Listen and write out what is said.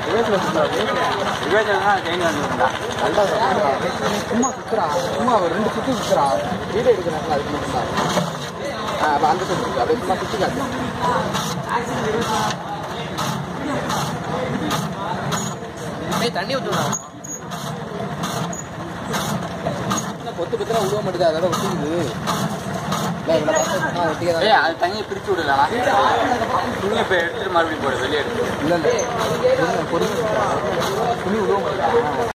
ரிவேஜில் சுற்றுறா ரிவேஜன் தான் செயின் வந்துருந்தா நல்லா சுற்றுறா சும்மா சுற்றுறா சும்மா ஒரு ரெண்டு சுற்றி சுற்றுறா வீடியோ எடுக்கிறாங்களா அதுக்கு மட்டும் தான் ஆ அப்போ அந்த சுற்று சுற்று அப்படியே சும்மா சுற்றி காட்டு ஏய் தண்ணி ஊற்றுடா பொத்து பொத்துனா விடுவ மாட்டேது அதோட ஒட்டிக்குது இல்லை இவ்வளோ பார்த்தா ஒட்டிக்கே தான் ஏய் அது தண்ணியை பிரிச்சு விடலாம் துணியை இப்போ எடுத்துட்டு மறுபடியும் போடு வெளியே எடுத்து இல்லை இல்லை பொறுமை பொறுமை துணி விடுவ மாட்டேன்